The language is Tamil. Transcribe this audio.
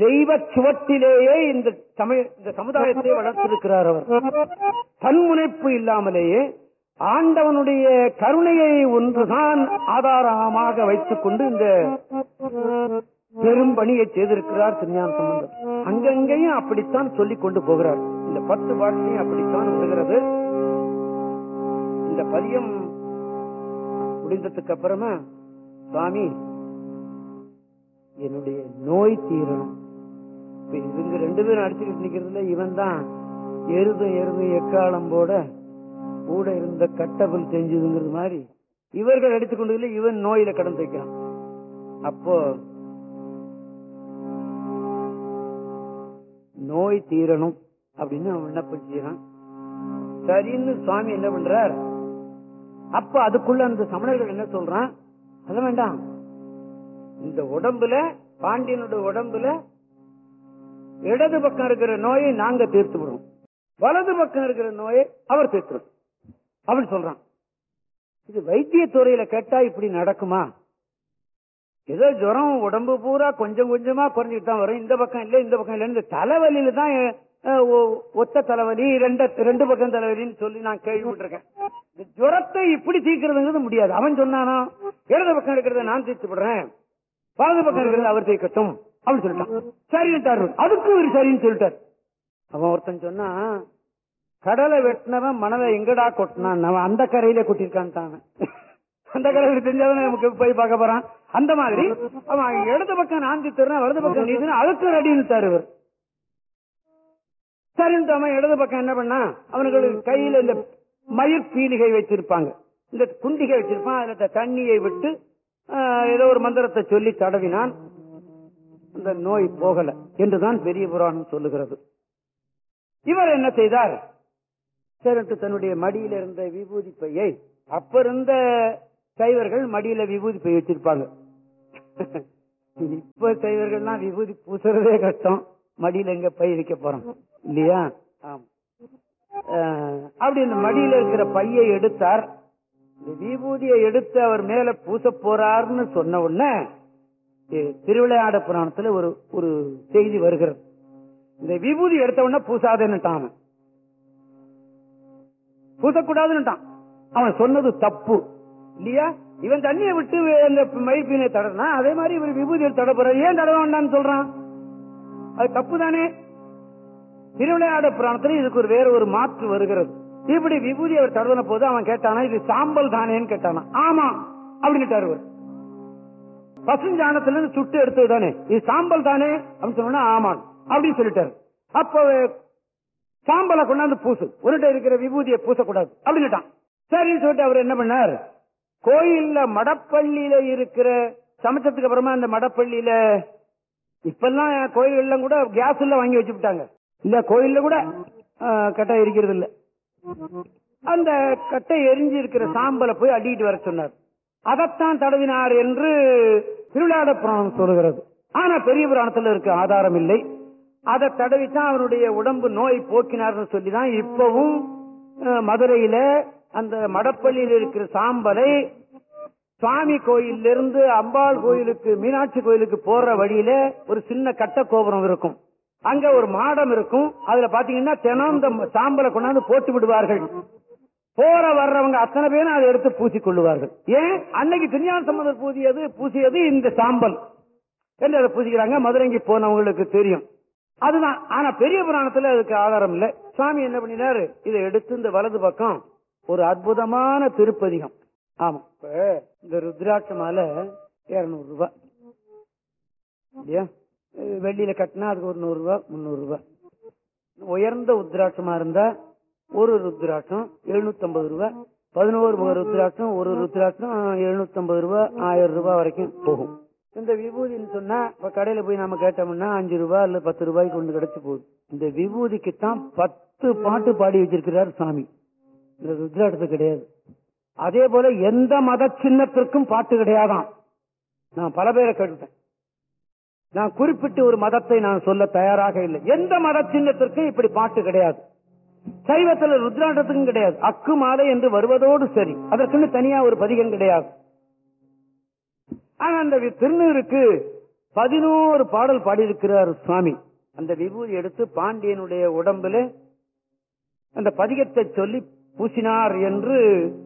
தெய்வ சுவட்டிலேயே இந்த சமய இந்த சமுதாயத்தை வளர்த்திருக்கிறார் அவர் தன்முனைப்பு இல்லாமலேயே ஆண்டவனுடைய கருணையை ஒன்றுதான் ஆதாரமாக வைத்துக் கொண்டு இந்த பெரும் பணியை செய்திருக்கிறார் திருஞான சம்பந்தர் அங்கங்கேயும் அப்படித்தான் சொல்லிக் கொண்டு போகிறார் இந்த பத்து பாட்டிலையும் அப்படித்தான் வருகிறது இந்த பதியம் முடிந்ததுக்கு அப்புறமா சுவாமி என்னுடைய நோய் தீரணும் இப்ப இவங்க ரெண்டு பேரும் அடிச்சுக்கிட்டு நிக்கிறதுல இவன் தான் எருதும் எருதும் எக்காலம் போட கூட இருந்த கட்டபுல் செஞ்சதுங்கிறது மாதிரி இவர்கள் அடித்துக் கொண்டதுல இவன் நோயில கடந்து வைக்கிறான் அப்போ நோய் தீரணும் அப்படின்னு அவன் விண்ணப்பம் செய்யறான் சரின்னு சுவாமி என்ன பண்றார் அப்ப அதுக்குள்ள அந்த சமணர்கள் என்ன சொல்றான் அத வேண்டாம் இந்த உடம்புல பாண்டியனுடைய உடம்புல இடது பக்கம் இருக்கிற நோயை நாங்க தீர்த்து விடுவோம் வலது பக்கம் இருக்கிற நோயை அவர் தீர்த்துடும் அப்படின்னு சொல்றான் இது வைத்தியத்துறையில கேட்டா இப்படி நடக்குமா ஏதோ ஜுரம் உடம்பு பூரா கொஞ்சம் கொஞ்சமா குறைஞ்சிட்டு தான் வரும் இந்த பக்கம் இல்ல இந்த பக்கம் இல்ல இந்த தலைவலியில தான் அஹ், ஒ- ஒத்த தலைவலி ரெண்டு ரெண்டு பக்கம் தலைவலின்னு சொல்லி நான் கேள்விப்பட்டிருக்கேன் இந்த ஜுரத்தை இப்படி தீர்க்கிறதுங்கிறது முடியாது அவன் சொன்னானா இடது பக்கம் இருக்கிறத நான் தீர்த்து விடுறேன் வலது பக்கம் இருக்கிறத அவர் தீர்க்கட்டும் அப்படின்னு சொல்லிட்டான் சரின்ட்டாரு அதுக்கும் ஒரு சரின்னு சொல்லிட்டார் அவன் ஒருத்தன் சொன்னா கடலை வெட்டினவன் மணலை எங்கடா கொட்டினான் அவன் அந்த கரையில கொட்டிருக்கான் அந்த கரையில தெரிஞ்சவன நமக்கு போய் பார்க்க போறான் அந்த மாதிரி அவன் இடது பக்கம் நான் தர்றேன் வலது பக்கம் நீ அதுக்கு ரெடின்னு இவர் சரின்ட்டு அவன் இடது பக்கம் என்ன பண்ணா அவனுக்கு கையில இந்த மயிர் பீலிகை வச்சிருப்பாங்க இந்த குண்டிகை வச்சிருப்பான் அதுல இந்த தண்ணியை விட்டு ஆஹ், ஏதோ ஒரு மந்திரத்தை சொல்லி தடவினான் அந்த நோய் போகல என்றுதான் பெரிய புராணம் சொல்லுகிறது இவர் என்ன செய்தார் சரின்ட்டு தன்னுடைய மடியில இருந்த விபூதி பையை அப்ப இருந்த சைவர்கள் மடியில விபூதி பை வச்சிருப்பாங்க இப்ப சைவர்கள்லாம் விபூதி பூசுறதே கஷ்டம் மடியில எங்க பை வைக்க போறோம் இல்லையா ஆமா அஹ், அப்படி இந்த மடியில இருக்கிற பையை எடுத்தார் இந்த விபூதியை எடுத்து அவர் மேல பூச போறாருன்னு சொன்ன உடனே இ- திருவிளையாட புராணத்துல ஒரு ஒரு செய்தி வருகிறது இந்த விபூதி எடுத்த உடனே பூசாதேன்னுட்டான் அவன் பூசக்கூடாதுன்னுட்டான் அவன் சொன்னது தப்பு இல்லையா இவன் தண்ணியை விட்டு அந்த மயிர்பீனை தடனா அதே மாதிரி இவர் விபூதியை தடப்புற ஏன் தடவ வேண்டாம்னு சொல்றான் அது தப்பு தானே திருவிளையாட புராணத்துல இதுக்கு ஒரு வேற ஒரு மாற்று வருகிறது இப்படி விபூதி அவர் தடவின போது அவன் கேட்டானா இது சாம்பல் தானேன்னு கேட்டானா ஆமா அப்படின்னுட்டாரு அவர் பசுஞ்சாணத்துல இருந்து சுட்டு எடுத்தது தானே இது சாம்பல் தானே அப்படின்னு சொன்னா ஆமான் அப்படின்னு சொல்லிட்டாரு அப்ப சாம்பலை கொண்டாந்து பூசு உன்கிட்ட இருக்கிற விபூதியை பூசக்கூடாது அப்படின்னுட்டான் சரின்னு சொல்லிட்டு அவர் என்ன பண்ணார் கோயில்ல மடப்பள்ளியில இருக்கிற சமைச்சதுக்கு அப்புறமா அந்த மடப்பள்ளியில இப்பெல்லாம் கோயில்கள்ல கூட கேஸ் எல்லாம் வாங்கி வச்சு விட்டாங்க இல்ல கோயில்ல கூட ஆஹ், கட்டை எரிக்கிறது இல்ல அந்த கட்டை எரிஞ்சு இருக்கிற சாம்பலை போய் அடிக்கிட்டு வர சொன்னார் அதைத்தான் தடவினார் என்று திருவிழாட புராணம் சொல்லுகிறது ஆனா பெரிய புராணத்துல இருக்கு ஆதாரம் இல்லை அதை தடவித்தான் அவருடைய உடம்பு நோய் போக்கினார்னு சொல்லிதான் இப்பவும் அஹ், மதுரையில அந்த மடப்பள்ளியில் இருக்கிற சாம்பலை சுவாமி கோயில்ல இருந்து அம்பாள் கோயிலுக்கு மீனாட்சி கோயிலுக்கு போற வழியில ஒரு சின்ன கட்ட கோபுரம் இருக்கும் அங்க ஒரு மாடம் இருக்கும் அதுல பாத்தீங்கன்னா தினம் இந்த சாம்பலை கொண்டாந்து போட்டு விடுவார்கள் போற வர்றவங்க அத்தனை பேரும் அதை எடுத்து பூசிக் கொள்ளுவார்கள் ஏன் அன்னைக்கு திருஞான சம்பந்தர் பூசியது பூசியது இந்த சாம்பல் என்று அதை பூசிக்கிறாங்க மதுரைக்கு போனவங்களுக்கு தெரியும் அதுதான் ஆனா பெரிய புராணத்துல அதுக்கு ஆதாரம் இல்ல சுவாமி என்ன பண்ணினாரு இதை எடுத்து இந்த வலது பக்கம் ஒரு அற்புதமான திருப்பதிகம் ஆமா இப்ப இந்த ருத்ராட்ச மாலை இருநூறு ரூபாய் இல்லையா அஹ் வெள்ளியில கட்டினா அதுக்கு ஒரு நூறு ரூபாய் முந்நூறு ரூபாய் உயர்ந்த உத்ராட்சமா இருந்தா ஒரு ருத்ராட்சம் எழுநூத்தி ஐம்பது ரூபாய் பதினோரு முக ருத்ராட்சம் ஒரு ருத்ராட்சம் எழுநூத்தி ஐம்பது ரூபாய் ஆயிரம் ரூபாய் வரைக்கும் போகும் இந்த விபூதின்னு சொன்னா இப்ப கடையில போய் நாம கேட்டோம்னா அஞ்சு ரூபாய் இல்ல பத்து ரூபாய்க்கு கொண்டு கிடைச்சு போகுது இந்த விபூதிக்கு தான் பத்து பாட்டு பாடி வச்சிருக்கிறார் சாமி இந்த ருத்ராட்சத்துக்கு கிடையாது அதே போல எந்த மத சின்னத்திற்கும் பாட்டு கிடையாதாம் நான் பல பேரை கேட்டுட்டேன் நான் குறிப்பிட்டு ஒரு மதத்தை நான் சொல்ல தயாராக இல்லை எந்த மத சின்னத்திற்கும் இப்படி பாட்டு கிடையாது சைவத்துல ருத்ராட்டத்துக்கும் கிடையாது அக்கு மாலை என்று வருவதோடு சரி அதற்குன்னு தனியா ஒரு பதிகம் கிடையாது ஆனா அந்த வி- திருநீருக்கு பதினோரு பாடல் பாடியிருக்கிறார் சுவாமி அந்த விபூதி எடுத்து பாண்டியனுடைய உடம்புல அந்த பதிகத்தை சொல்லி பூசினார் என்று